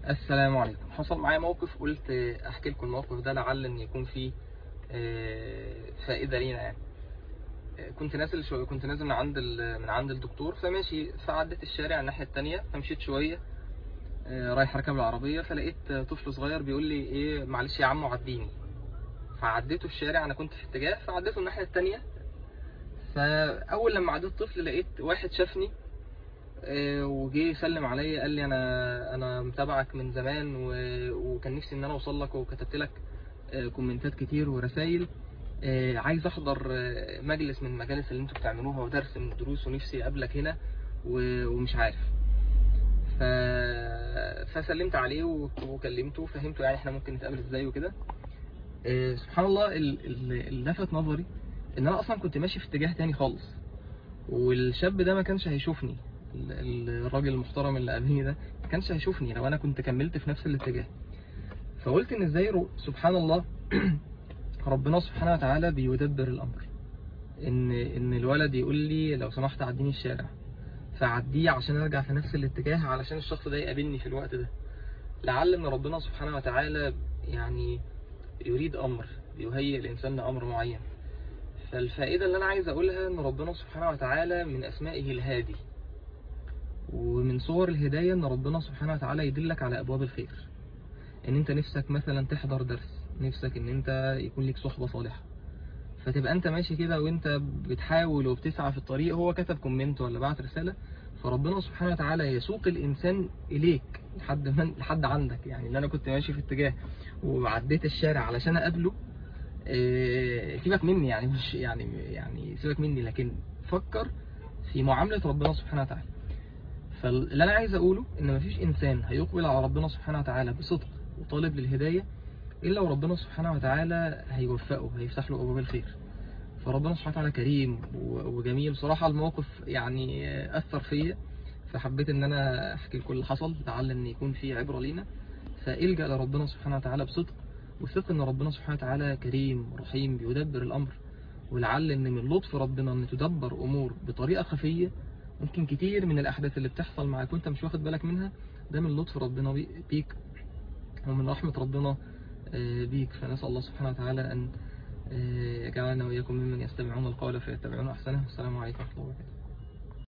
السلام عليكم حصل معايا موقف قلت احكي لكم الموقف ده لعل ان يكون فيه آه، فائده لينا يعني آه، كنت نازل شويه كنت نازل من عند ال- من عند الدكتور فماشي فعديت الشارع الناحيه التانية فمشيت شويه آه، رايح اركب العربيه فلقيت طفل صغير بيقول لي ايه معلش يا عم عديني فعديته الشارع انا كنت في اتجاه فعديته الناحيه التانية فاول لما عديت الطفل لقيت واحد شافني آه، وجه يسلم عليا قال لي انا انا متابعك من زمان و- وكان نفسي ان انا اوصل لك وكتبت لك آه، كومنتات كتير ورسائل آه، عايز احضر آه، مجلس من المجالس اللي انتوا بتعملوها ودرس من الدروس ونفسي اقابلك هنا و- ومش عارف ف... فسلمت عليه و- وكلمته وفهمته يعني احنا ممكن نتقابل ازاي وكده آه، سبحان الله ال- ال- اللي لفت نظري ان انا اصلا كنت ماشي في اتجاه تاني خالص والشاب ده ما كانش هيشوفني ال- ال- الراجل المحترم اللي قابلني ده ما كانش هيشوفني لو انا كنت كملت في نفس الاتجاه فقلت ان ازاي رو- سبحان الله ربنا سبحانه وتعالى بيدبر الامر ان ان الولد يقول لي لو سمحت عديني الشارع فعديه عشان ارجع في نفس الاتجاه علشان الشخص ده يقابلني في الوقت ده لعل ان ربنا سبحانه وتعالى يعني يريد امر يهيئ الانسان لامر معين فالفائده اللي انا عايز اقولها ان ربنا سبحانه وتعالى من اسمائه الهادي ومن صور الهدايه ان ربنا سبحانه وتعالى يدلك على ابواب الخير ان انت نفسك مثلا تحضر درس نفسك ان انت يكون لك صحبه صالحه فتبقى انت ماشي كده وانت بتحاول وبتسعى في الطريق هو كتب كومنت ولا بعت رساله فربنا سبحانه وتعالى يسوق الانسان اليك لحد من لحد عندك يعني ان انا كنت ماشي في اتجاه وعديت الشارع علشان اقابله إيه، سيبك مني يعني مش يعني يعني سيبك مني لكن فكر في معامله ربنا سبحانه وتعالى فاللي انا عايز اقوله ان مفيش انسان هيقبل على ربنا سبحانه وتعالى بصدق وطالب للهدايه الا وربنا سبحانه وتعالى هيوفقه هيفتح له ابواب الخير فربنا سبحانه وتعالى كريم و- وجميل صراحه الموقف يعني اثر فيا فحبيت ان انا احكي لكل اللي حصل لعل ان يكون في عبره لينا فالجا لربنا سبحانه وتعالى بصدق وثق ان ربنا سبحانه وتعالى كريم رحيم بيدبر الامر ولعل ان من لطف ربنا ان تدبر امور بطريقه خفيه ممكن كتير من الاحداث اللي بتحصل معاك وانت مش واخد بالك منها ده من لطف ربنا بي- بيك ومن رحمه ربنا آه، بيك فنسال الله سبحانه وتعالى ان آه، يجعلنا واياكم ممن يستمعون القول فيتبعون احسنه والسلام عليكم ورحمه الله وبركاته